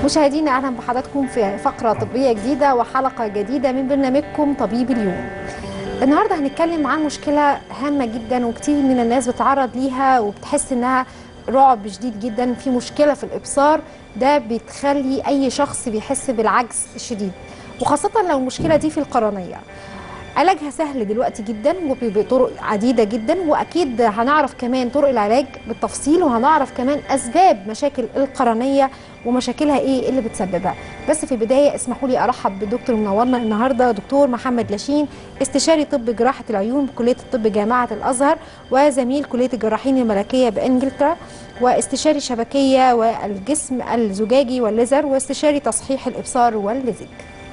مشاهدينا اهلا بحضراتكم في فقره طبيه جديده وحلقه جديده من برنامجكم طبيب اليوم. النهارده هنتكلم عن مشكله هامه جدا وكتير من الناس بتتعرض ليها وبتحس انها رعب شديد جدا في مشكله في الابصار ده بتخلي اي شخص بيحس بالعجز الشديد وخاصه لو المشكله دي في القرنيه. علاجها سهل دلوقتي جدا وبطرق عديدة جدا وأكيد هنعرف كمان طرق العلاج بالتفصيل وهنعرف كمان أسباب مشاكل القرنية ومشاكلها إيه اللي بتسببها بس في البداية اسمحوا لي أرحب بدكتور منورنا النهاردة دكتور محمد لاشين استشاري طب جراحة العيون بكلية الطب جامعة الأزهر وزميل كلية الجراحين الملكية بإنجلترا واستشاري الشبكية والجسم الزجاجي والليزر واستشاري تصحيح الإبصار والليزك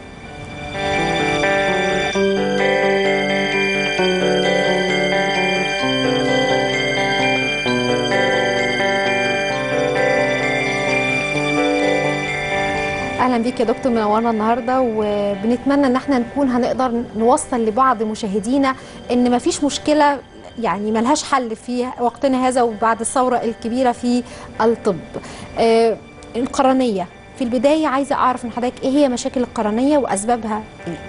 اهلا بيك يا دكتور منورنا النهارده وبنتمنى ان احنا نكون هنقدر نوصل لبعض مشاهدينا ان مفيش مشكله يعني ملهاش حل في وقتنا هذا وبعد الثوره الكبيره في الطب. آه القرنيه في البدايه عايزه اعرف من حضرتك ايه هي مشاكل القرنيه واسبابها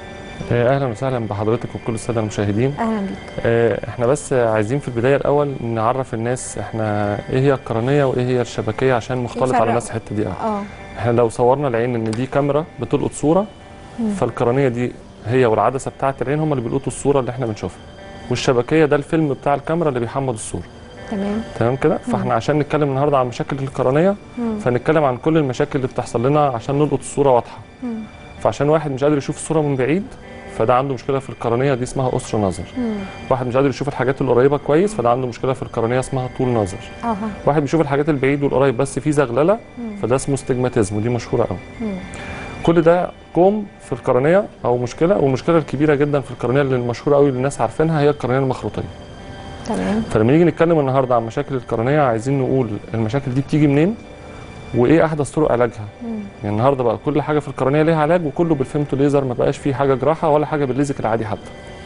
ايه؟ اهلا وسهلا بحضرتك وكل الساده المشاهدين اهلا بيك. آه، احنا بس عايزين في البدايه الاول نعرف الناس احنا ايه هي القرنيه وايه هي الشبكيه عشان مختلط على نفرق. الناس الحته دي اه اه احنا لو صورنا العين ان دي كاميرا بتلقط صوره مم. فالقرنيه دي هي والعدسه بتاعه العين هم اللي بيلقطوا الصوره اللي احنا بنشوفها والشبكيه ده الفيلم بتاع الكاميرا اللي بيحمض الصوره تمام تمام كده فاحنا عشان نتكلم النهارده عن مشاكل القرنيه مم. فنتكلم عن كل المشاكل اللي بتحصل لنا عشان نلقط الصوره واضحه مم. فعشان واحد مش قادر يشوف الصوره من بعيد فده عنده مشكله في القرنيه دي اسمها قصر نظر مم. واحد مش قادر يشوف الحاجات القريبه كويس فده عنده مشكله في القرنيه اسمها طول نظر اها واحد بيشوف الحاجات البعيد والقريب بس في زغلله مم. فده اسمه استجماتيزم ودي مشهوره قوي مم. كل ده كوم في القرنيه او مشكله والمشكله الكبيره جدا في القرنيه اللي المشهوره قوي اللي الناس عارفينها هي القرنيه المخروطيه تمام فلما نيجي نتكلم النهارده عن مشاكل القرنيه عايزين نقول المشاكل دي بتيجي منين وايه احدث طرق علاجها مم. يعني النهارده بقى كل حاجه في القرنيه ليها علاج وكله بالفيمتو ليزر ما بقاش فيه حاجه جراحه ولا حاجه بالليزك العادي حتى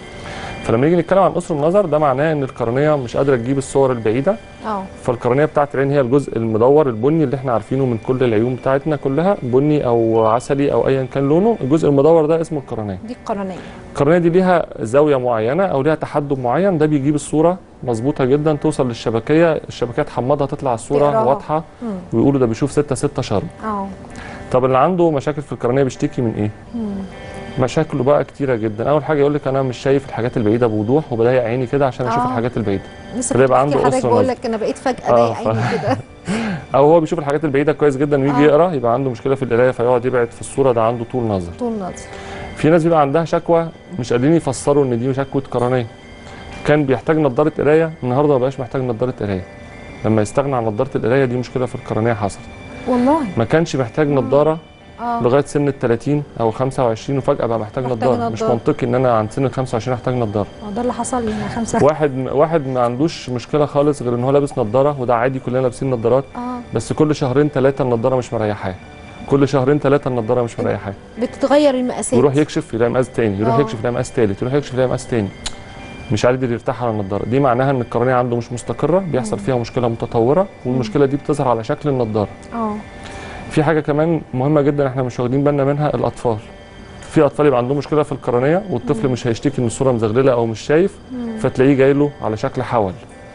فلما نيجي نتكلم عن قصر النظر ده معناه ان القرنيه مش قادره تجيب الصور البعيده اه فالقرنيه بتاعت العين هي الجزء المدور البني اللي احنا عارفينه من كل العيون بتاعتنا كلها بني او عسلي او ايا كان لونه الجزء المدور ده اسمه القرنيه دي القرنيه القرنيه دي ليها زاويه معينه او ليها تحدب معين ده بيجيب الصوره مظبوطه جدا توصل للشبكيه الشبكيه تحمضها تطلع الصوره تقراها. واضحه مم. ويقولوا ده بيشوف 6 6 شرب اه طب اللي عنده مشاكل في القرنيه بيشتكي من ايه مم. مشاكله بقى كتيره جدا اول حاجه يقول لك انا مش شايف الحاجات البعيده بوضوح وبضيق عيني كده عشان اشوف آه. الحاجات البعيده لسه فده كنت يبقى بحكي عنده لحضرتك قصر بقول نظر. لك انا بقيت فجاه آه، ضايق ف- عيني كده او هو بيشوف الحاجات البعيده كويس جدا ويجي آه. يقرا يبقى عنده مشكله في القرايه فيقعد يبعد في الصوره ده عنده طول نظر طول نظر في ناس بيبقى عندها شكوى مش قادرين يفسروا ان دي شكوى قرنيه كان بيحتاج نظاره قرايه النهارده ما بقاش محتاج نظاره قرايه لما يستغنى عن نظاره القرايه دي مشكله في القرنيه حصلت والله ما كانش محتاج نظاره اه لغايه سن ال 30 او 25 وفجاه بقى محتاج, محتاج نظاره مش نضارة. منطقي ان انا عند سن ال 25 احتاج نظاره آه، ده اللي حصل لي انا خمسه واحد واحد ما عندوش مشكله خالص غير ان هو لابس نظاره وده عادي كلنا لابسين نظارات اه بس كل شهرين ثلاثه النضاره مش مريحاه كل شهرين ثلاثه النضاره مش مريحاه بتتغير المقاسات يروح يكشف يلاقي مقاس تاني يروح آه. يكشف يلاقي مقاس تالت يروح يكشف يلاقي مقاس تاني مش قادر يرتاح على النضاره دي معناها ان القرنيه عنده مش مستقره بيحصل فيها مشكله متطوره والمشكله دي بتظهر على شكل النضاره اه في حاجه كمان مهمه جدا احنا مش واخدين بالنا منها الاطفال في اطفال يبقى عندهم مشكله في القرنيه والطفل مش هيشتكي ان الصوره مزغلله او مش شايف فتلاقيه جاي له على شكل حول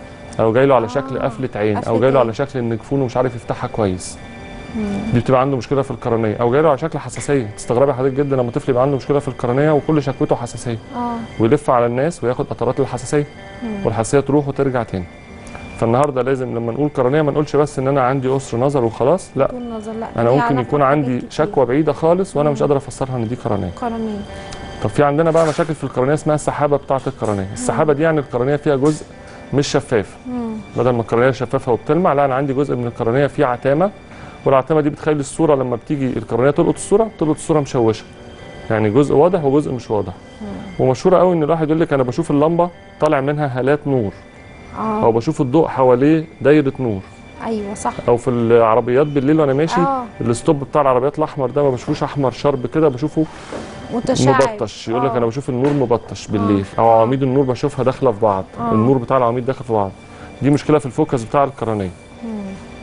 او جاي له على شكل آه، قفله عين او قفلة جاي له عين. على شكل ان جفونه مش عارف يفتحها كويس مم. دي بتبقى عنده مشكله في القرنيه او جاي له على شكل حساسيه تستغربي حضرتك جدا لما طفل يبقى عنده مشكله في القرنيه وكل شكوته حساسيه اه ويلف على الناس وياخد قطرات الحساسيه مم. والحساسيه تروح وترجع تاني فالنهارده لازم لما نقول قرنيه ما نقولش بس ان انا عندي قصر نظر وخلاص لا طول نظر لا انا ليها ممكن علاقة يكون بحاجات عندي كتير. شكوى بعيده خالص وانا مش مم. قادر افسرها ان دي قرنيه قرنيه طب في عندنا بقى مشاكل في القرنيه اسمها السحابه بتاعه القرنيه السحابه دي يعني القرنيه فيها جزء مش شفاف مم. بدل ما القرنيه شفافه وبتلمع لا انا عندي جزء من القرنيه فيه عتامه والعتامه دي بتخلي الصوره لما بتيجي القرنيه تلقط الصوره تلقط الصوره مشوشه يعني جزء واضح وجزء مش واضح ومشهوره قوي ان الواحد يقول لك انا بشوف اللمبه طالع منها هالات نور او اه بشوف الضوء حواليه دايره نور ايوه صح او في العربيات بالليل وانا ماشي اه الستوب بتاع العربيات الاحمر ده ما بشوفوش احمر شرب كده بشوفه متشعب مبطش يقول لك آه. انا بشوف النور مبطش بالليل او عواميد النور بشوفها داخله في بعض آه. النور بتاع العواميد داخل في بعض دي مشكله في الفوكس بتاع القرنيه مم.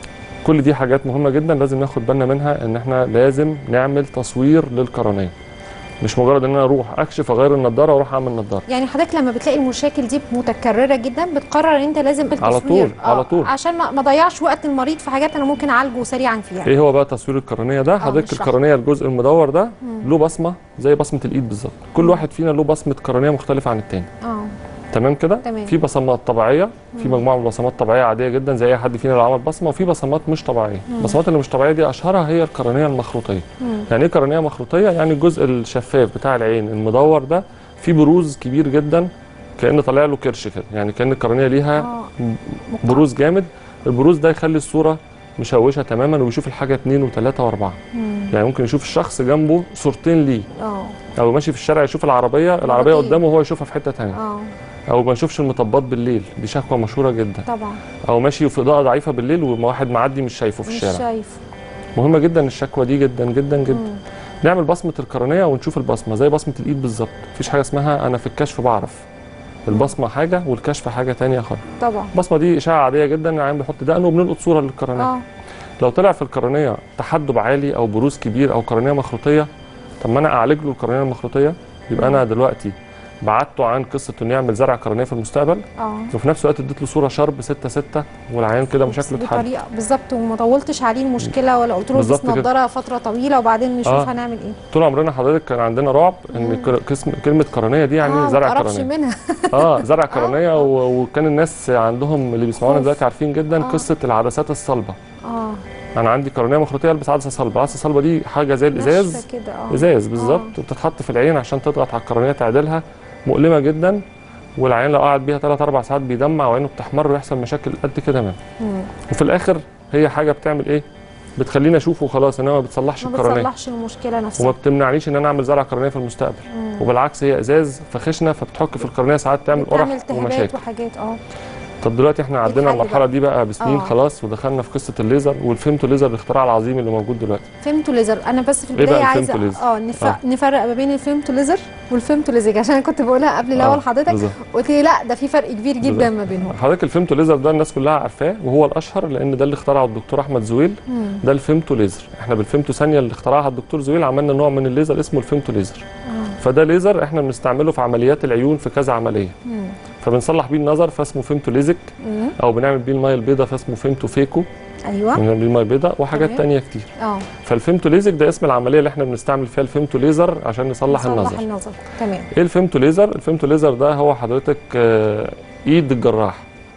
كل دي حاجات مهمه جدا لازم ناخد بالنا منها ان احنا لازم نعمل تصوير للقرنيه مش مجرد ان انا اروح اكشف اغير النضاره واروح اعمل نضاره يعني حضرتك لما بتلاقي المشاكل دي متكرره جدا بتقرر ان انت لازم على التصوير طول، على طول. عشان ما ما اضيعش وقت المريض في حاجات انا ممكن اعالجه سريعا فيها ايه هو بقى تصوير القرنيه ده حضرتك اشرح. القرنيه الجزء المدور ده له بصمه زي بصمه الايد بالظبط كل واحد فينا له بصمه قرنيه مختلفه عن التاني اه تمام كده تمام. في بصمات طبيعيه في مجموعه من البصمات طبيعيه عاديه جدا زي اي حد فينا لو عمل بصمه وفي بصمات مش طبيعيه البصمات اللي مش طبيعيه دي اشهرها هي القرنيه المخروطيه يعني ايه قرنيه مخروطيه يعني الجزء الشفاف بتاع العين المدور ده فيه بروز كبير جدا كان طالع له كرش كده يعني كان القرنيه ليها اه بروز جامد البروز ده يخلي الصوره مشوشه تماما ويشوف الحاجه اثنين وثلاثه واربعه يعني ممكن يشوف الشخص جنبه صورتين ليه اه او ماشي في الشارع يشوف العربيه العربيه مرتين. قدامه وهو يشوفها في حته ثانيه اه او ما يشوفش المطبات بالليل دي شكوى مشهوره جدا طبعا او ماشي في اضاءه ضعيفه بالليل وواحد معدي مش شايفه في مش الشارع شايف مهمه جدا الشكوى دي جدا جدا جدا مم. نعمل بصمه القرنيه ونشوف البصمه زي بصمه الايد بالظبط مفيش حاجه اسمها انا في الكشف بعرف البصمه حاجه والكشف حاجه تانية خالص طبعا البصمه دي اشعه عاديه جدا العين بيحط دقنه وبنلقط صوره للقرنيه اه لو طلع في القرنيه تحدب عالي او بروز كبير او قرنيه مخروطيه طب ما انا اعالج له القرنيه المخروطيه يبقى انا دلوقتي بعدته عن قصه انه يعمل زرع قرنيه في المستقبل اه وفي نفس الوقت اديت له صوره شرب 6 6 والعيان كده مشاكله اتحل بطريقه بالظبط وما طولتش عليه المشكله ولا قلت له بالظبط البس كده. نضاره فتره طويله وبعدين نشوف آه. هنعمل ايه طول عمرنا حضرتك كان عندنا رعب ان كر- قسم كلمه قرنيه دي يعني اه زرع ما تقربش قرنيه منها اه زرع قرنيه و- وكان الناس عندهم اللي بيسمعونا خوف. دلوقتي عارفين جدا آه. قصه العدسات الصلبه اه انا عندي قرنيه مخروطيه البس عدسه صلبه العدسه الصلبه دي حاجه زي الازاز ناشفة كده اه ازاز بالظبط وبتتحط في العين عشان تضغط على القرنيه تعدلها مؤلمه جدا والعين لو قعد بيها 3 4 ساعات بيدمع وعينه بتحمر ويحصل مشاكل قد كده منه مم. وفي الاخر هي حاجه بتعمل ايه بتخليني اشوف وخلاص انما ما بتصلحش ما القرنيه بتصلحش المشكله وما نفسها بتمنعنيش ان انا اعمل زرع قرنيه في المستقبل مم. وبالعكس هي ازاز فخشنه فبتحك في القرنيه ساعات تعمل بتعمل قرح التهابات ومشاكل وحاجات اه طب دلوقتي احنا عدينا الحل المرحله بقى. دي بقى بسنين آه. خلاص ودخلنا في قصه الليزر والفيمتو ليزر الاختراع العظيم اللي موجود دلوقتي فيمتو ليزر انا بس في إيه بقى البدايه عايزه الفيمتو ليزر؟ اه نف... آه. نفرق ما بين الفيمتو ليزر والفيمتو ليزك عشان انا كنت بقولها قبل الاول آه، حضرتك بالظبط. قلت لي لا ده في فرق كبير جدا بالظبط. ما بينهم حضرتك الفيمتو ليزر ده الناس كلها عارفاه وهو الاشهر لان ده اللي اخترعه الدكتور احمد زويل مم. ده الفيمتو ليزر احنا بالفيمتو ثانيه اللي اخترعها الدكتور زويل عملنا نوع من الليزر اسمه الفيمتو ليزر آه. فده ليزر احنا بنستعمله في عمليات العيون في كذا عمليه مم. فبنصلح بيه النظر فاسمه فيمتو ليزك مم. او بنعمل بيه الميه البيضاء فاسمه فيمتو فيكو ايوه بنعمل بيه الميه البيضاء وحاجات تمام. تانية كتير اه فالفيمتو ليزك ده اسم العمليه اللي احنا بنستعمل فيها الفيمتو ليزر عشان نصلح نصلح النظر النظر تمام ايه الفيمتو ليزر الفيمتو ليزر ده هو حضرتك آه، ايد الجراح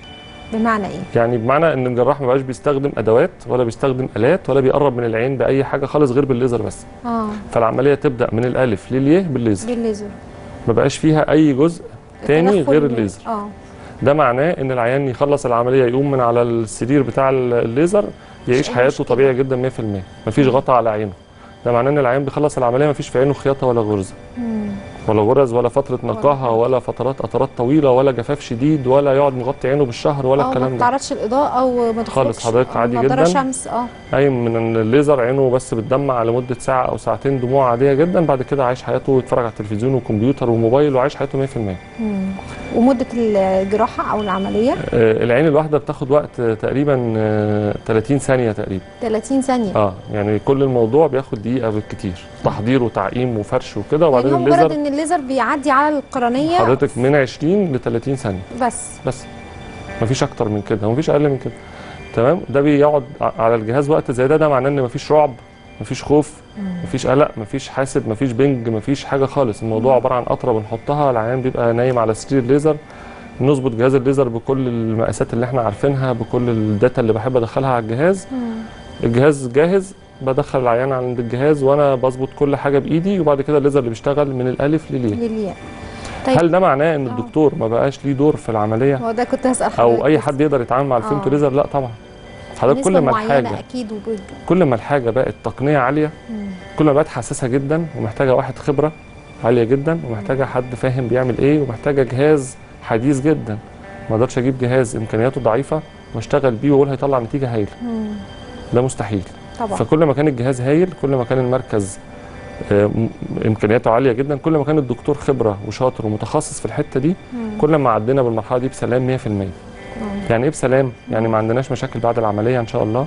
بمعنى ايه يعني بمعنى ان الجراح ما بقاش بيستخدم ادوات ولا بيستخدم الات ولا بيقرب من العين باي حاجه خالص غير بالليزر بس اه فالعمليه تبدا من الالف للياء بالليزر بالليزر ما بقاش فيها اي جزء تاني تدخل غير من- الليزر اه ده معناه ان العيان يخلص العمليه يقوم من على السرير بتاع ال- الليزر يعيش أي حياته مشكلة. طبيعي جدا 100% مفيش غطا على عينه ده معناه ان العيان بيخلص العمليه مفيش في عينه خياطه ولا غرزه مم. ولا غرز ولا فتره نقاهه ولا فترات قطرات طويله ولا جفاف شديد ولا يقعد مغطي عينه بالشهر ولا اه ما الكلام ده بتعرضش الاضاءه وما خالص تخرجش حضرتك آه، عادي نضاره جدا. شمس اه قايم من الليزر عينه بس بتدمع لمده ساعه او ساعتين دموع عاديه جدا بعد كده عايش حياته ويتفرج على التلفزيون وكمبيوتر وموبايل وعايش حياته 100% مم. ومده الجراحه او العمليه آه، العين الواحده بتاخد وقت آه، تقريبا آه، 30 ثانيه تقريبا 30 ثانيه اه يعني كل الموضوع بياخد دقيقه بالكتير تحضير وتعقيم وفرش وكده وبعدين يعني هو مجرد الليزر ان الليزر بيعدي على القرنيه حضرتك من 20 ل 30 ثانيه بس بس مفيش اكتر من كده مفيش اقل من كده تمام ده بيقعد ع- على الجهاز وقت زي ده ده معناه ان مفيش رعب مفيش خوف مفيش قلق مفيش حاسد مفيش بنج مفيش حاجه خالص الموضوع عباره عن قطره بنحطها العيان بيبقى نايم على سرير ليزر نظبط جهاز الليزر بكل المقاسات اللي احنا عارفينها بكل الداتا اللي بحب ادخلها على الجهاز مم. الجهاز جاهز بدخل العيان عند الجهاز وانا بظبط كل حاجه بايدي وبعد كده الليزر اللي بيشتغل من الالف للياء للياء طيب هل ده معناه ان آه. الدكتور ما بقاش ليه دور في العمليه هو ده كنت هسال او حضرتك اي بس. حد يقدر يتعامل مع الفيمتو آه. ليزر لا طبعا حضرتك نسبة كل ما معينة الحاجه اكيد وب... كل ما الحاجه بقت تقنيه عاليه مم. كل ما بقت حساسه جدا ومحتاجه واحد خبره عاليه جدا ومحتاجه حد فاهم بيعمل ايه ومحتاجه جهاز حديث جدا ما اقدرش اجيب جهاز امكانياته ضعيفه واشتغل بيه واقول هيطلع نتيجه هايله مم. ده مستحيل طبعا فكل ما كان الجهاز هايل كل ما كان المركز آه، م- امكانياته عاليه جدا كل ما كان الدكتور خبره وشاطر ومتخصص في الحته دي مم. كل ما عدينا بالمرحله دي بسلام 100% مم. يعني ايه بسلام يعني ما عندناش مشاكل بعد العمليه ان شاء الله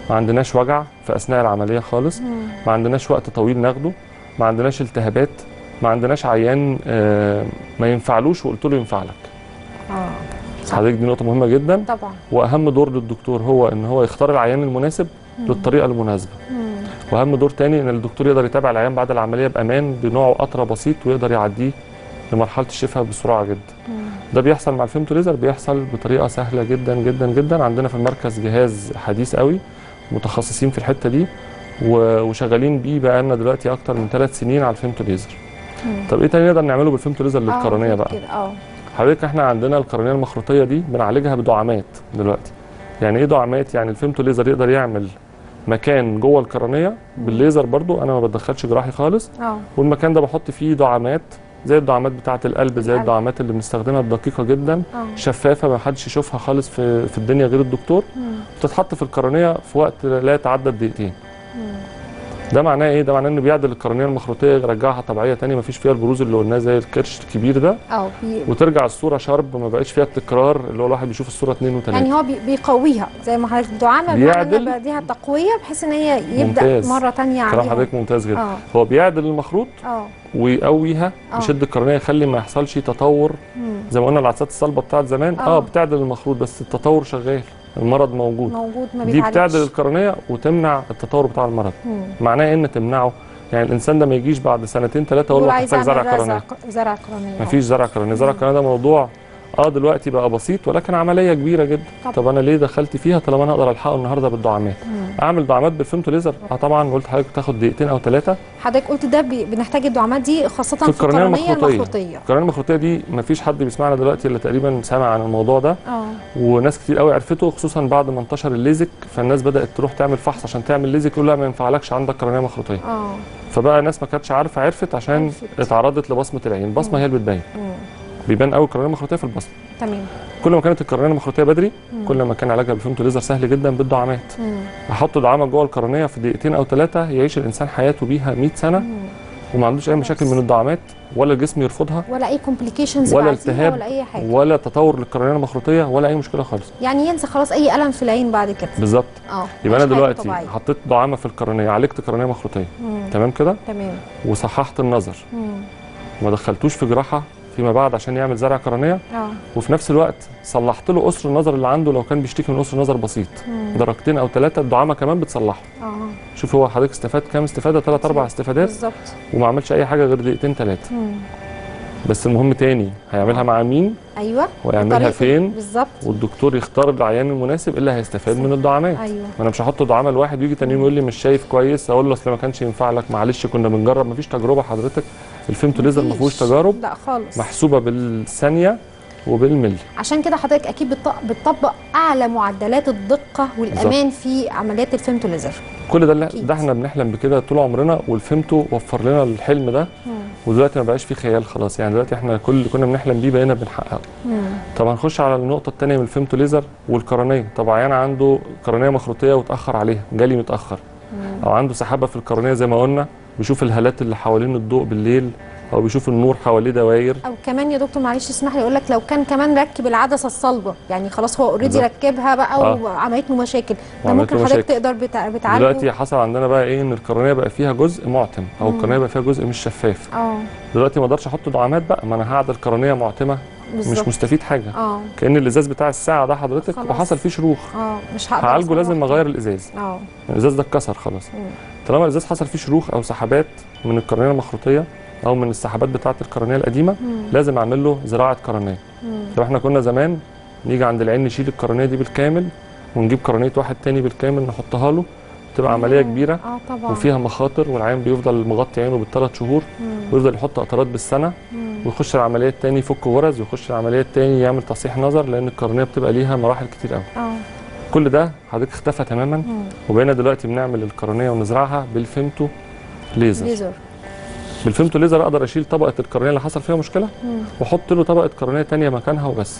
ما عندناش وجع في اثناء العمليه خالص مم. ما عندناش وقت طويل ناخده ما عندناش التهابات ما عندناش عيان آه، ما ينفعلوش وقلت له ينفع لك اه صح. حضرتك دي نقطه مهمه جدا طبعا واهم دور للدكتور هو ان هو يختار العيان المناسب للطريقه المناسبه مم. واهم دور تاني ان الدكتور يقدر يتابع العيان بعد العمليه بامان بنوع قطره بسيط ويقدر يعديه لمرحله الشفاء بسرعه جدا مم. ده بيحصل مع الفيمتو ليزر بيحصل بطريقه سهله جدا جدا جدا عندنا في المركز جهاز حديث قوي متخصصين في الحته دي و- وشغالين بيه بقالنا دلوقتي اكتر من ثلاث سنين على الفيمتو ليزر مم. طب ايه تاني نقدر نعمله بالفيمتو ليزر للقرنيه آه، بقى كده اه حضرتك احنا عندنا القرنيه المخروطيه دي بنعالجها بدعامات دلوقتي يعني ايه دعامات يعني الفيمتو ليزر يقدر يعمل مكان جوه القرنيه بالليزر برضو انا ما بدخلش جراحي خالص اه والمكان ده بحط فيه دعامات زي الدعامات بتاعه القلب زي القلب. الدعامات اللي بنستخدمها الدقيقه جدا اه شفافه ما حدش يشوفها خالص في في الدنيا غير الدكتور مم. بتتحط في القرنيه في وقت لا يتعدى الدقيقتين مم. ده معناه ايه ده معناه انه بيعدل القرنيه المخروطيه يرجعها طبيعيه تاني ما فيش فيها البروز اللي قلناه زي الكرش الكبير ده اه بي... وترجع الصوره شارب ما بقاش فيها التكرار اللي هو الواحد بيشوف الصوره اثنين وثلاثه يعني هو بي- بيقويها زي ما حضرتك الدعامه بيعدل. بمعنى بديها تقويه بحيث ان هي يبدا ممتاز. مره ثانيه كلام عليها حضرتك ممتاز جدا اه هو بيعدل المخروط اه ويقويها آه. يشد القرنيه يخلي ما يحصلش تطور مم. زي ما قلنا العدسات الصلبه بتاعت زمان آه. اه بتعدل المخروط بس التطور شغال المرض موجود موجود ما دي بيتعالجش بتعدل القرنيه وتمنع التطور بتاع المرض مم. معناه ايه ان تمنعه يعني الانسان ده ما يجيش بعد سنتين ثلاثه اقول دول له عايز هتحتاج اعمل زرع رزع قرنيه ق- زرع قرنيه مفيش زرع قرنيه زرع قرنيه ده موضوع اه دلوقتي بقى بسيط ولكن عمليه كبيره جدا طبعا. طب انا ليه دخلت فيها طالما انا اقدر الحقه النهارده بالدعامات مم. اعمل دعامات بالفيمتو ليزر اه طبعا قلت لحضرتك بتاخد دقيقتين او ثلاثه حضرتك قلت ده بي... بنحتاج الدعامات دي خاصه في, في القرنية القرنيه المخروطية. المخروطيه القرنيه المخروطيه دي مفيش حد بيسمعنا دلوقتي الا تقريبا سامع عن الموضوع ده اه وناس كتير قوي عرفته خصوصا بعد ما انتشر الليزك فالناس بدات تروح تعمل فحص عشان تعمل ليزك يقول لا ما ينفعلكش عندك قرنيه مخروطيه اه فبقى ناس ما كانتش عارفه عرفت عشان عرفت. اتعرضت لبصمه العين البصمه مم. هي اللي بتبين مم. بيبان قوي القرنيه المخروطيه في البصمه تمام كل ما كانت القرنيه المخروطيه بدري مم. كل ما كان علاجها بالفيمتو ليزر سهل جدا بالدعامات مم. احط دعامه جوه القرنيه في دقيقتين او ثلاثه يعيش الانسان حياته بيها 100 سنه مم. وما عندوش اي مشاكل من الدعامات ولا الجسم يرفضها ولا اي كومبليكيشنز ولا التهاب ولا اي حاجه ولا تطور للقرنيه المخروطيه ولا اي مشكله خالص يعني ينسى خلاص اي الم في العين بعد كده بالظبط اه يبقى انا عيش حياته دلوقتي طبيعية. حطيت دعامه في القرنيه عالجت قرنيه مخروطيه مم. تمام كده تمام وصححت النظر مم. وما دخلتوش في جراحه فيما بعد عشان يعمل زرع قرنيه اه وفي نفس الوقت صلحت له قصر النظر اللي عنده لو كان بيشتكي من قصر نظر بسيط مم. درجتين او ثلاثه الدعامه كمان بتصلحه اه شوف هو حضرتك استفاد كام استفاده ثلاث اربع استفادات بالظبط وما عملش اي حاجه غير دقيقتين ثلاثه مم. بس المهم تاني هيعملها مع مين ايوه ويعملها بطريقة- فين بالظبط والدكتور يختار العيان المناسب اللي هيستفاد من الدعامات ايوه ما انا مش هحط دعامه لواحد ويجي تاني يوم يقول لي مش شايف كويس اقول له اصل ما كانش ينفع لك معلش كنا بنجرب مفيش تجربه حضرتك الفيمتو ليزر ما فيهوش مفيش. تجارب لا خالص محسوبه بالثانيه وبالملي عشان كده حضرتك اكيد بتط- بتطبق اعلى معدلات الدقه والامان في عمليات الفيمتو ليزر كل ده اللي أكيد. ده احنا بنحلم بكده طول عمرنا والفيمتو وفر لنا الحلم ده ودلوقتي ما بقاش فيه خيال خلاص يعني دلوقتي احنا كل اللي كنا بنحلم بيه بقينا بنحققه طب هنخش على النقطه الثانيه من الفيمتو ليزر والقرنيه طب عيان عنده قرنيه مخروطيه وتاخر عليها جالي متاخر او عنده سحابه في القرنيه زي ما قلنا بيشوف الهالات اللي حوالين الضوء بالليل او بيشوف النور حواليه دواير او كمان يا دكتور معلش اسمح لي اقول لك لو كان كمان ركب العدسه الصلبه يعني خلاص هو اوريدي بالظبط. ركبها بقى آه. وعملت له مشاكل ده وعملت ممكن له حضرتك مشاكل. تقدر بتع... بتعالجه دلوقتي حصل عندنا بقى ايه ان القرنيه بقى فيها جزء معتم او مم. القرنيه بقى فيها جزء مش شفاف اه دلوقتي ما اقدرش احط دعامات بقى ما انا هقعد القرنيه معتمه مش بالظبط مستفيد حاجه اه كان الازاز بتاع الساعه ده حضرتك خلاص. وحصل فيه شروخ اه مش هقدر هعالجه أصلحه. لازم اغير الازاز اه الازاز ده اتكسر خلاص مم. طالما الازاز حصل فيه شروخ او سحبات من القرنيه المخروطيه او من السحبات بتاعه القرنيه القديمه مم. لازم اعمل له زراعه قرنيه مم. لو احنا كنا زمان نيجي عند العين نشيل القرنيه دي بالكامل ونجيب قرنيه واحد تاني بالكامل نحطها له تبقى عمليه مم. كبيره اه طبعا وفيها مخاطر والعين بيفضل مغطي عينه بالثلاث شهور مم. ويفضل يحط قطرات بالسنه مم. ويخش العمليه التاني يفك غرز ويخش العمليه التاني يعمل تصحيح نظر لان القرنيه بتبقى ليها مراحل كتير قوي اه كل ده حضرتك اختفى تماما مم. وبقينا دلوقتي بنعمل القرنيه ونزرعها بالفيمتو ليزر ليزر بالفيمتو ليزر اقدر اشيل طبقه القرنيه اللي حصل فيها مشكله مم. واحط له طبقه قرنيه تانية مكانها وبس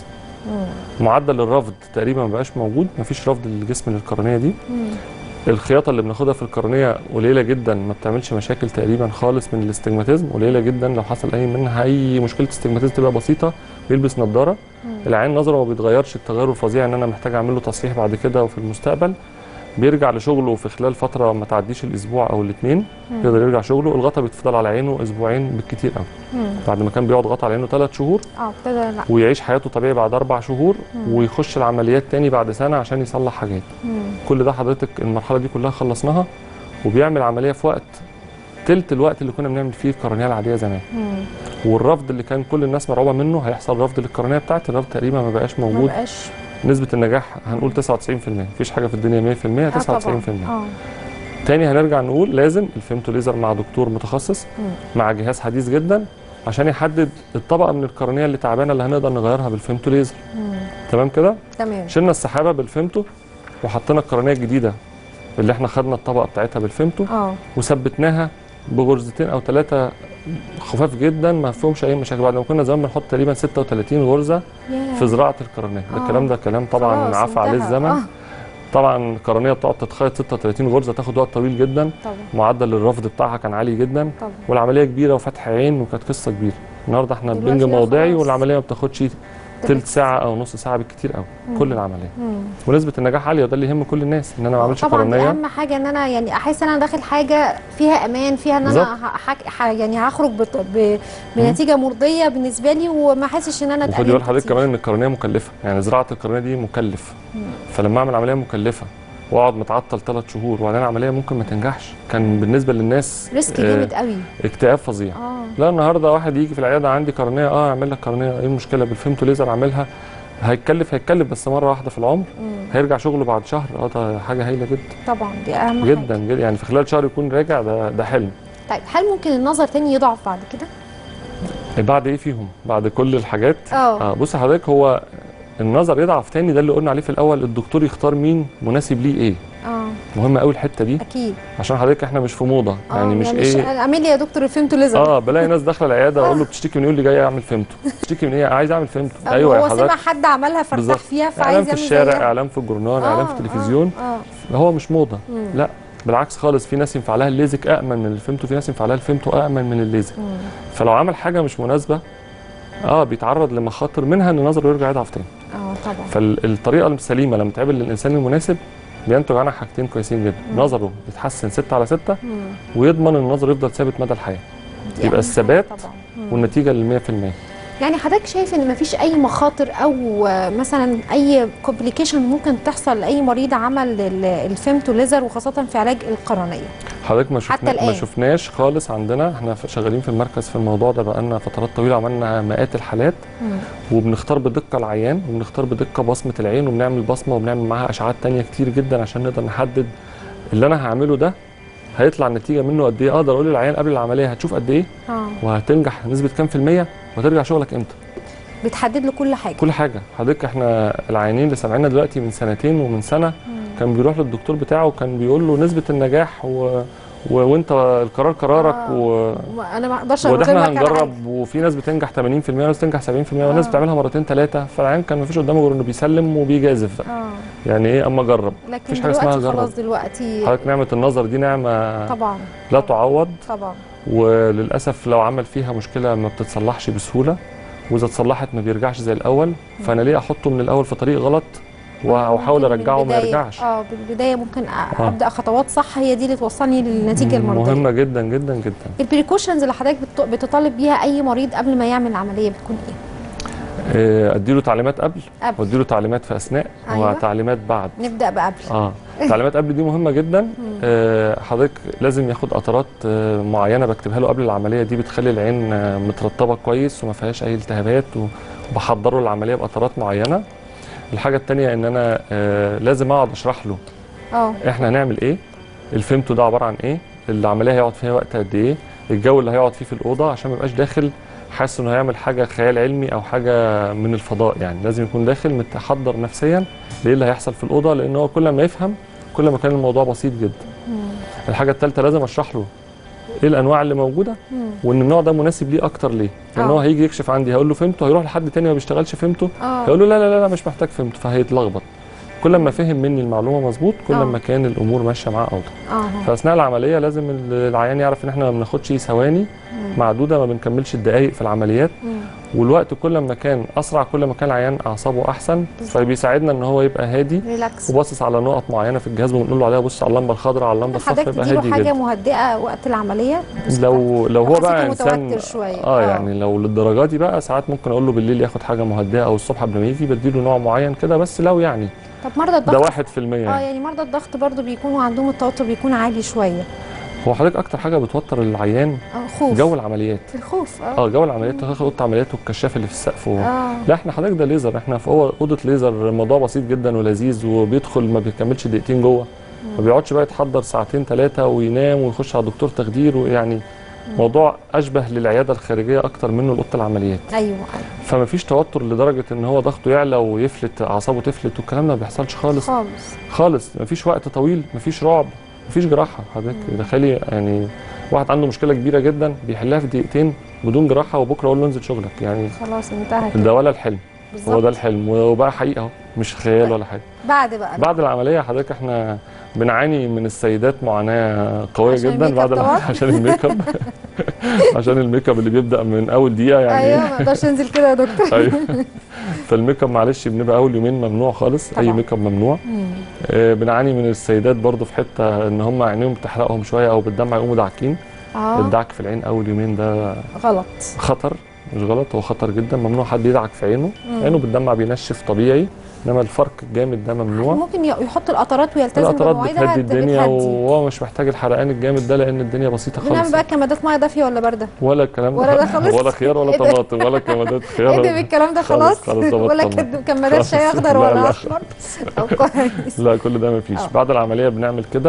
مم. معدل الرفض تقريبا ما بقاش موجود مفيش رفض للجسم للقرنيه دي مم. الخياطه اللي بناخدها في القرنيه قليله جدا ما بتعملش مشاكل تقريبا خالص من الاستجماتيزم قليله جدا لو حصل اي منها اي مشكله استجماتيزم تبقى بسيطه بيلبس نظاره مم. العين نظره ما بيتغيرش التغير الفظيع ان انا محتاج اعمل له تصحيح بعد كده وفي المستقبل بيرجع لشغله في خلال فتره ما تعديش الاسبوع او الاثنين يقدر يرجع شغله الغطا بيتفضل على عينه اسبوعين بالكتير قوي مم. بعد ما كان بيقعد غطا على عينه ثلاث شهور اه ابتدى لا ويعيش حياته طبيعي بعد اربع شهور ويخش العمليات تاني بعد سنه عشان يصلح حاجات مم. كل ده حضرتك المرحله دي كلها خلصناها وبيعمل عمليه في وقت تلت الوقت اللي كنا بنعمل فيه القرنيه العاديه زمان مم. والرفض اللي كان كل الناس مرعوبه منه هيحصل رفض للقرنيه بتاعتي الرفض تقريبا ما بقاش ما موجود بقاش نسبه النجاح هنقول 99% مفيش حاجه في الدنيا 100% 99% آه طبعاً. اه تاني هنرجع نقول لازم الفيمتو ليزر مع دكتور متخصص مم. مع جهاز حديث جدا عشان يحدد الطبقه من القرنيه اللي تعبانه اللي هنقدر نغيرها بالفيمتو ليزر مم. تمام كده تمام شلنا السحابه بالفيمتو وحطينا القرنيه الجديده اللي احنا خدنا الطبقه بتاعتها بالفيمتو اه وثبتناها بغرزتين او ثلاثه خفاف جدا ما فيهمش اي مشاكل بعد ما كنا زمان بنحط تقريبا 36 غرزه ياه. في زراعه القرنيه ده آه. الكلام ده كلام طبعا خلاص عفى عليه انتهى. الزمن اه طبعا القرنيه بتقعد تتخيط 36 غرزه تاخد وقت طويل جدا طبعا معدل الرفض بتاعها كان عالي جدا طبعا والعمليه كبيره وفتح عين وكانت قصه كبيره النهارده احنا دلوقتي بنج بقى موضعي خلاص. والعمليه ما بتاخدش تلت ساعه او نص ساعه بالكتير قوي كل العمليه مم. ونسبه النجاح عاليه وده اللي يهم كل الناس ان انا ما اعملش طبعا دي قرنيه اهم حاجه ان انا يعني احس ان انا داخل حاجه فيها امان فيها ان بالظبط. انا ه- حك... ح... يعني هخرج بت... ب... بنتيجه مرضيه بالنسبه لي وما احسش ان انا وخدي اتقلقت بال حضرتك كتير. كمان ان القرنيه مكلفه يعني زراعه القرنيه دي مكلف فلما اعمل عمليه مكلفه واقعد متعطل ثلاث شهور وبعدين العمليه ممكن ما تنجحش كان بالنسبه للناس ريسك آه، جامد قوي اكتئاب فظيع اه لا النهارده واحد يجي في العياده عندي قرنيه اه اعمل لك قرنيه ايه المشكله بالفيمتو ليزر اعملها هيتكلف هيتكلف بس مره واحده في العمر مم. هيرجع شغله بعد شهر اه ده حاجه هايله جدا طبعا دي اهم جدا حاجه جدا يعني في خلال شهر يكون راجع ده ده حلم طيب هل ممكن النظر تاني يضعف بعد كده بعد ايه فيهم بعد كل الحاجات اه اه بص حضرتك هو النظر يضعف تاني ده اللي قلنا عليه في الاول الدكتور يختار مين مناسب ليه ايه اه مهم قوي الحته دي اكيد عشان حضرتك احنا مش في موضه اه يعني مش يعني ايه اعمل لي يا دكتور فهمتوا ليزر اه بلاقي ناس داخله العياده اقول له بتشتكي من إيه؟ يقول لي جاي اعمل فيمتو بتشتكي من ايه عايز اعمل فيمتو آه، ايوه يا هو سمع حضرتك حد عملها فارتاح بالظبط. فيها اعلان فعايز في يعمل الشارع زيها. اعلان في الجورنال اعلان في آه، التلفزيون اه هو مش موضه مم. لا بالعكس خالص في ناس ينفع لها الليزك امن من الفيمتو في ناس ينفع لها الفيمتو امن من الليزك مم. فلو عمل حاجه مش مناسبه اه بيتعرض لمخاطر منها ان نظره يرجع يضعف تاني اه طبعا فالطريقه السليمه لما تعمل للانسان المناسب بينتج عنها حاجتين كويسين جدا مم. نظره يتحسن 6 على 6 مم. ويضمن ان النظر يفضل ثابت مدى الحياه دي يبقى أهم الثبات حاجة طبعا مم. والنتيجه لل 100% يعني حضرتك شايف ان مفيش اي مخاطر او آه، مثلا اي كومبليكيشن ممكن تحصل لاي مريض عمل ال- الفيمتو ليزر وخاصه في علاج القرنيه حضرتك ما حتى شفنا الآن. ما شفناش خالص عندنا احنا ف- شغالين في المركز في الموضوع ده بقالنا فترات طويله عملنا مئات الحالات مم. وبنختار بدقه العيان وبنختار بدقه بصمه العين وبنعمل بصمه وبنعمل معاها اشعاعات تانية كتير جدا عشان نقدر نحدد اللي انا هعمله ده هيطلع النتيجه منه قد ايه اقدر اقول للعيان قبل العمليه هتشوف قد ايه اه وهتنجح نسبه كام في الميه وهترجع شغلك امتى بتحدد له كل حاجه كل حاجه حضرتك احنا العيانين اللي سامعيننا دلوقتي من سنتين ومن سنه كان بيروح للدكتور بتاعه وكان بيقول له نسبه النجاح و... و... وانت القرار قرارك آه. و... انا ما اقدرش وده أقول احنا لك على حاجة. هنجرب وفي ناس بتنجح 80% وناس بتنجح 70% وناس آه. بتعملها مرتين ثلاثه فالعيان كان مفيش قدامه غير انه بيسلم وبيجازف بقى. اه يعني ايه اما جرب لكن مفيش حاجة اسمها دلوقتي جرب. خلاص دلوقتي حضرتك نعمه النظر دي نعمه طبعا لا تعوض طبعا وللاسف لو عمل فيها مشكله ما بتتصلحش بسهوله واذا اتصلحت ما بيرجعش زي الاول فانا ليه احطه من الاول في طريق غلط واحاول ممكن من ارجعه ما البداية- يرجعش اه بالبدايه ممكن أ- آه. ابدا خطوات صح هي دي اللي توصلني للنتيجه المرضيه مهمه جدا جدا جدا البريكوشنز اللي حضرتك بت- بتطالب بيها اي مريض قبل ما يعمل العمليه بتكون ايه؟ آه، اديله تعليمات قبل قبل واديله تعليمات في اثناء أيوة. وتعليمات بعد نبدا بقبل اه تعليمات قبل دي مهمه جدا آه، حضرتك لازم ياخد قطرات آه، معينه بكتبها له قبل العمليه دي بتخلي العين آه، مترطبه كويس وما فيهاش اي التهابات وبحضره العمليه بقطرات معينه الحاجه الثانيه ان انا آه، لازم اقعد اشرح له اه احنا هنعمل ايه الفيمتو ده عباره عن ايه العمليه هيقعد فيها وقت قد ايه الجو اللي هيقعد فيه في الاوضه عشان ما يبقاش داخل حاسس انه هيعمل حاجه خيال علمي او حاجه من الفضاء يعني لازم يكون داخل متحضر نفسيا لايه اللي هيحصل في الاوضه لان هو كل ما يفهم كل ما كان الموضوع بسيط جدا الحاجه الثالثه لازم اشرح له ايه الانواع اللي موجوده مم. وان النوع ده مناسب ليه اكتر ليه لان آه. هو هيجي يكشف عندي هقول له فهمته هيروح لحد تاني ما بيشتغلش فهمته اه هيقول له لا لا لا, لا مش محتاج فهمته فهيتلخبط كل ما فهم مني المعلومه مظبوط كل آه. ما كان الامور ماشيه معاه افضل اه فاثناء العمليه لازم العيان يعرف ان احنا ما بناخدش ثواني معدوده ما بنكملش الدقائق في العمليات مم. والوقت كل ما كان اسرع كل ما كان العيان اعصابه احسن بالظبط. فبيساعدنا ان هو يبقى هادي ريلاكس وباصص على نقط معينه في الجهاز بنقول له عليها بص على اللمبه الخضراء على اللمبه الصفراء حضرتك يبقى تديله هادي حاجه جدا مهدئه وقت العمليه لو لو هو حسيته بقى انسان متوتر شوية. اه آه. يعني لو للدرجه دي بقى ساعات ممكن اقول له بالليل ياخد حاجه مهدئه او الصبح قبل ما يجي بديله نوع معين كده بس لو يعني طب مرضى ده الضغط واحد في المية اه يعني. يعني مرضى الضغط برضو بيكونوا عندهم التوتر بيكون عالي شويه هو حضرتك اكتر حاجه بتوتر العيان اه خوف جو العمليات الخوف اه اه جو العمليات تاخد اوضه عمليات والكشاف اللي في السقف و... اه لا احنا حضرتك ده ليزر احنا في أوض- اوضه ليزر الموضوع بسيط جدا ولذيذ وبيدخل ما بيكملش دقيقتين جوه ما بيقعدش بقى يتحضر ساعتين ثلاثه وينام ويخش على دكتور تخدير ويعني موضوع اشبه للعياده الخارجيه اكتر منه لاوضه العمليات ايوه أيوة. فما فيش توتر لدرجه ان هو ضغطه يعلى ويفلت اعصابه تفلت والكلام ده ما بيحصلش خالص خالص خالص ما فيش وقت طويل ما فيش رعب ما فيش جراحه حضرتك تخيلي يعني واحد عنده مشكله كبيره جدا بيحلها في دقيقتين بدون جراحه وبكره اقول له انزل شغلك يعني خلاص انتهى كده ده ولا الحلم هو بالظبط ده الحلم وبقى حقيقه اهو مش خيال ولا حاجه بعد بقى بعد العمليه حضرتك احنا بنعاني من السيدات معاناه قويه عشان جدا الميك بعد اب العمليه طبعا. عشان الميك اب عشان الميك اب اللي بيبدا من اول دقيقه يعني ايوه ما اقدرش انزل كده يا دكتور ايوه فالميك اب معلش بنبقى اول يومين ممنوع خالص اي طبعا. ميك اب ممنوع مم. آه، بنعاني من السيدات برضو في حته ان هم عينيهم بتحرقهم شويه او بالدمع يقوموا داعكين اه الدعك في العين اول يومين ده غلط خطر مش غلط هو خطر جدا ممنوع حد يدعك في عينه مم. عينه بالدمع بينشف طبيعي انما الفرق الجامد ده ممنوع ممكن ي- يحط القطرات ويلتزم القطرات بمواعيدها بتهدي الدنيا بتهدي. وهو مش محتاج الحرقان الجامد ده لان الدنيا بسيطه بنعمل خالص بقى كمادات ميه دافيه ولا بارده ولا الكلام ولا ده خالص؟ ولا خيار ولا إيه ده؟ طماطم ولا كمادات خيار ايه ده ولا- بالكلام ده خالص، خلاص خلاص ده ولا بطلنا. كد- كمادات شاي خالص. اخضر لا، ولا لا. اصفر طب كويس لا كل ده مفيش آه. بعد العمليه بنعمل كده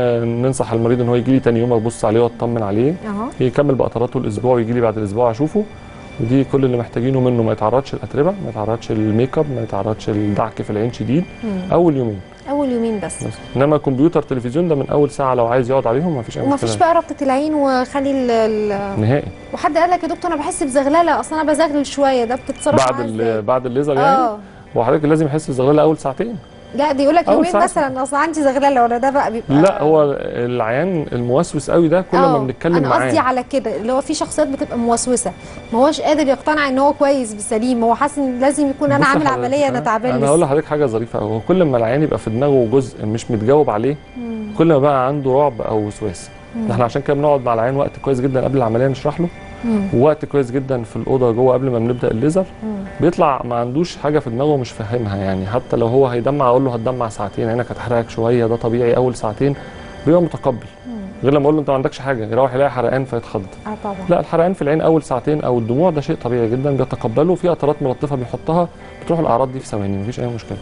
بننصح المريض ان هو يجي لي تاني يوم ابص عليه واطمن عليه اهو يكمل بقطراته الاسبوع ويجي لي بعد الاسبوع اشوفه ودي كل اللي محتاجينه منه ما يتعرضش الاتربه ما يتعرضش الميك اب ما يتعرضش الدعك في العين شديد مم. اول يومين اول يومين بس بس انما كمبيوتر تلفزيون ده من اول ساعه لو عايز يقعد عليهم ما فيش اي وما فيش مشكله بقى ربطه العين وخلي ال- ال- نهائي وحد قال لك يا دكتور انا بحس بزغلله اصلا انا بزغلل شويه ده بتتصرف بعد معاه ال- ازاي؟ بعد الليزر يعني اه هو حضرتك لازم يحس بزغلله اول ساعتين لا دي يقول لك أول يومين ساعة. مثلا اصل عندي زغلله ولا ده بقى بيبقى لا هو العيان الموسوس قوي ده كل ما آه، بنتكلم انا قصدي معاه على كده اللي هو في شخصيات بتبقى موسوسه ما هوش قادر يقتنع ان هو كويس بسليم هو حاسس ان لازم يكون انا بص عامل حضرتك، عمليه انا تعبان انا هقول لسه لحضرتك حاجه ظريفه قوي هو كل ما العيان يبقى في دماغه جزء مش متجاوب عليه مم. كل ما بقى عنده رعب او وسواس مم. ده احنا عشان كده بنقعد مع العيان وقت كويس جدا قبل العمليه نشرح له مم. ووقت كويس جدا في الاوضه جوه قبل ما بنبدا الليزر مم. بيطلع ما عندوش حاجه في دماغه مش فاهمها يعني حتى لو هو هيدمع اقول له هتدمع ساعتين عينك هتحرقك شويه ده طبيعي اول ساعتين بيبقى متقبل مم. غير لما اقول له انت ما عندكش حاجه يروح يلاقي حرقان فيتخض اه طبعا لا الحرقان في العين اول ساعتين او الدموع ده شيء طبيعي جدا بيتقبله في قطرات ملطفه بيحطها بتروح الاعراض دي في ثواني مفيش اي مشكله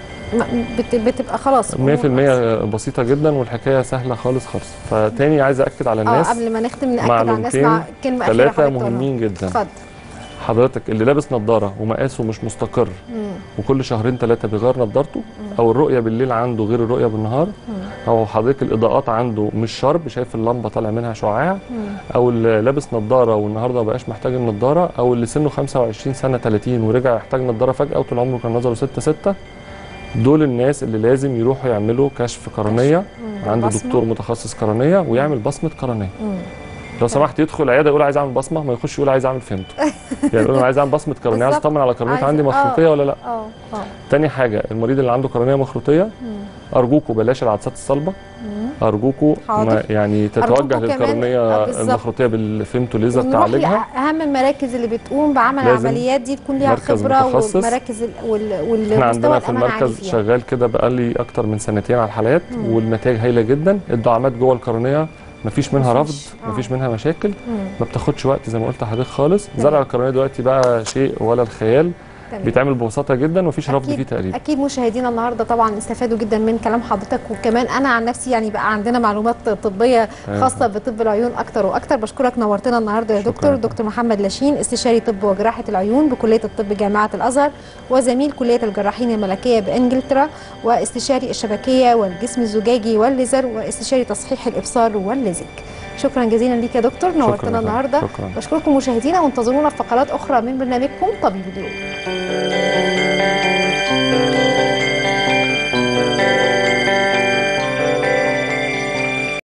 ما- بت- بتبقى خلاص 100% بسيطه جدا والحكايه سهله خالص خالص فتاني عايز اكد على اه الناس قبل ما نختم ناكد على الناس معلومتين، مع كلمه اخيره ثلاثه حضرتك تقولها. مهمين جدا اتفضل حضرتك اللي لابس نظاره ومقاسه مش مستقر مم. وكل شهرين ثلاثه بيغير نظارته او الرؤيه بالليل عنده غير الرؤيه بالنهار مم. او حضرتك الاضاءات عنده مش شارب شايف اللمبه طالع منها شعاع مم. او اللي لابس نظاره والنهارده ما بقاش محتاج النظاره او اللي سنه 25 سنه 30 ورجع يحتاج نظاره فجاه وطول عمره كان نظره 6 6 دول الناس اللي لازم يروحوا يعملوا كشف قرنيه مم. عند بصمة. دكتور متخصص قرنيه ويعمل بصمه قرنيه مم. لو سمحت يدخل عياده يقول عايز اعمل بصمه ما يخش يقول عايز اعمل فهمته يعني يقول انا عايز اعمل بصمه قرنيه عايز بالظبط. اطمن على قرنيه عايز- عندي آه. مخروطيه ولا لا اه اه تاني حاجه المريض اللي عنده قرنيه مخروطيه مم. ارجوكوا بلاش العدسات الصلبه مم. ارجوكوا حاضر. ما يعني تتوجه أرجوكوا كمان- آه، للقرنيه بالظبط. المخروطيه بالفيمتو ليزر ونروح تعالجها لاهم المراكز اللي بتقوم بعمل لازم العمليات دي تكون ليها مركز خبره متخصص. والمراكز ال- وال- احنا والمستوى عندنا في الامان عالي المركز فيها شغال كده بقالي اكتر من سنتين على الحالات مم. والنتائج هايله جدا الدعامات جوه القرنيه مفيش منها رفض مفيش. آه. مفيش منها مشاكل مم. ما بتاخدش وقت زي ما قلت لحضرتك خالص تمام. زرع القرنيه دلوقتي بقى شيء ولا الخيال تمام. بيتعمل ببساطه جدا ومفيش رفض أكيد. فيه تقريبا اكيد مشاهدينا النهارده طبعا استفادوا جدا من كلام حضرتك وكمان انا عن نفسي يعني بقى عندنا معلومات طبيه تمام. خاصه بطب العيون اكتر واكتر بشكرك نورتنا النهارده يا شكراً. دكتور دكتور محمد لاشين استشاري طب وجراحه العيون بكليه الطب جامعه الازهر وزميل كليه الجراحين الملكيه بانجلترا واستشاري الشبكيه والجسم الزجاجي والليزر واستشاري تصحيح الابصار والليزك شكرا جزيلا ليك يا دكتور شكراً نورتنا يا فندم. النهارده شكرا بشكركم مشاهدينا وانتظرونا في فقرات اخرى من برنامجكم طبيب اليوم